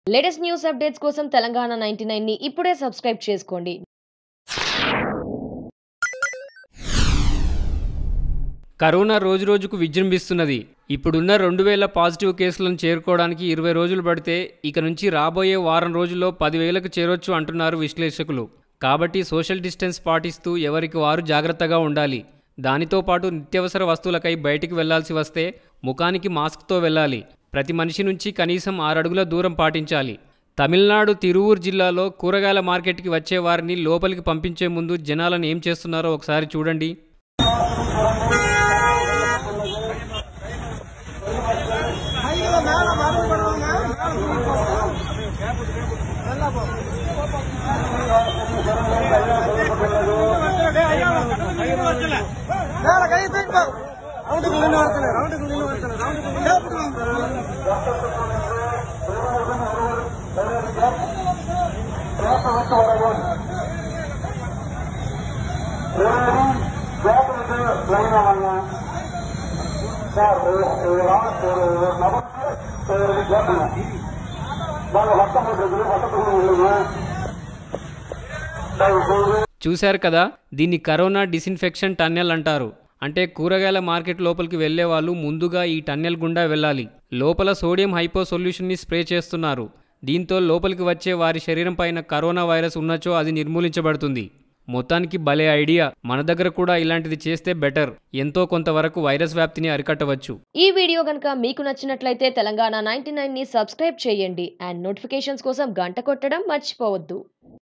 latest news updates కోసం Telangana ninety ని ఇప్పుడే సబ్స్క్రైబ్ చేసుకోండి కరోనా రోజురోజుకు విజృంభిస్తున్నది ఇప్పుడున్న రెండు వేల పాజిటివ్ కేసులను చేరుకోవడానికి ఇరవై రోజులు పడితే ఇక నుంచి రాబోయే వారం రోజుల్లో పదివేలకు చేరొచ్చు అంటున్నారు విశ్లేషకులు కాబట్టి సోషల్ డిస్టెన్స్ పాటిస్తూ ఎవరికి వారు జాగ్రత్తగా ఉండాలి దానితో పాటు నిత్యావసర వస్తువులకై బయటికి వెళ్లాల్సి వస్తే ముఖానికి మాస్క్తో వెళ్ళాలి ప్రతి మనిషి నుంచి కనీసం ఆరడుగుల దూరం పాటించాలి తమిళనాడు తిరువూరు జిల్లాలో కూరగాయల మార్కెట్కి వచ్చే వారిని లోపలికి పంపించే ముందు జనాలను ఏం చేస్తున్నారో ఒకసారి చూడండి చూశారు కదా దీన్ని కరోనా డిసిన్ఫెక్షన్ టన్నెల్ అంటారు అంటే కూరగాయల మార్కెట్ లోపలికి వెళ్లే వాళ్ళు ముందుగా ఈ టన్నెల్ గుండా వెళ్ళాలి లోపల సోడియం హైపో సొల్యూషన్ని స్ప్రే చేస్తున్నారు దీంతో లోపలికి వచ్చే వారి శరీరం పైన కరోనా వైరస్ ఉన్నచో అది నిర్మూలించబడుతుంది మొత్తానికి భలే ఐడియా మన దగ్గర కూడా ఇలాంటిది చేస్తే బెటర్ ఎంతో కొంతవరకు వైరస్ వ్యాప్తిని అరికట్టవచ్చు ఈ వీడియో కనుక మీకు నచ్చినట్లయితే తెలంగాణ నైన్టీ ని సబ్స్క్రైబ్ చేయండి అండ్ నోటిఫికేషన్స్ కోసం గంట కొట్టడం మర్చిపోవద్దు